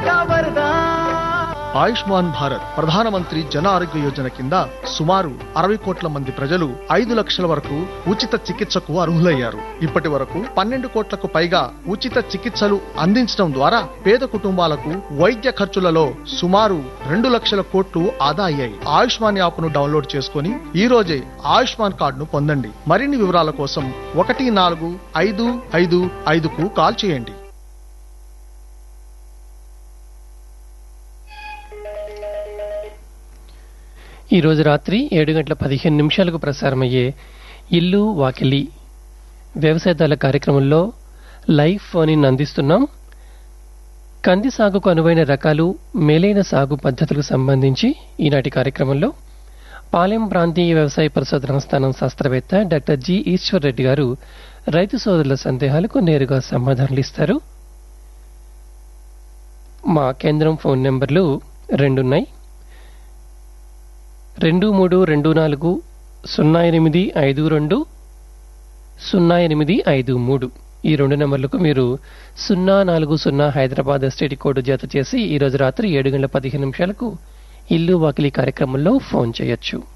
का वरदान ఆయుష్మాన్ భారత్ ప్రధానమంత్రి జన ఆరోగ్య యోజన కింద సుమారు అరవై కోట్ల మంది ప్రజలు ఐదు లక్షల వరకు ఉచిత చికిత్సకు అర్హులయ్యారు ఇప్పటి వరకు పన్నెండు కోట్లకు పైగా ఉచిత చికిత్సలు అందించడం ద్వారా పేద కుటుంబాలకు వైద్య ఖర్చులలో సుమారు రెండు లక్షల కోట్లు ఆదా అయ్యాయి ఆయుష్మాన్ యాప్ ను డౌన్లోడ్ చేసుకుని ఈ రోజే ఆయుష్మాన్ కార్డును పొందండి మరిన్ని వివరాల కోసం ఒకటి నాలుగు ఐదు ఐదు ఐదుకు కాల్ చేయండి ఈరోజు రాత్రి ఏడు గంటల పదిహేను నిమిషాలకు ప్రసారమయ్యే ఇల్లు వాకిలి వ్యవసాయదారుల కార్యక్రమంలో లైవ్ ఫోన్ ఇన్ అందిస్తున్నాం కంది సాగుకు అనువైన రకాలు మేలైన సాగు పద్ధతులకు సంబంధించి ఈనాటి కార్యక్రమంలో పాలెం ప్రాంతీయ వ్యవసాయ పరిశోధన స్థానం శాస్త్రవేత్త డాక్టర్ జి ఈశ్వర్ రెడ్డి గారు రైతు సోదరుల సందేహాలకు నేరుగా సమాధానాలు ఇస్తారు మా కేంద్రం ఫోన్ నెంబర్లు రెండున్నాయి రెండు మూడు రెండు నాలుగు సున్నా ఎనిమిది ఐదు రెండు సున్నా ఎనిమిది ఐదు మూడు ఈ రెండు నెంబర్లకు మీరు సున్నా నాలుగు సున్నా హైదరాబాద్ ఎస్టేట్ కోడ్ జత చేసి ఈరోజు రాత్రి ఏడు గంటల పదిహేను నిమిషాలకు ఇల్లు వాకిలి కార్యక్రమంలో ఫోన్ చేయొచ్చు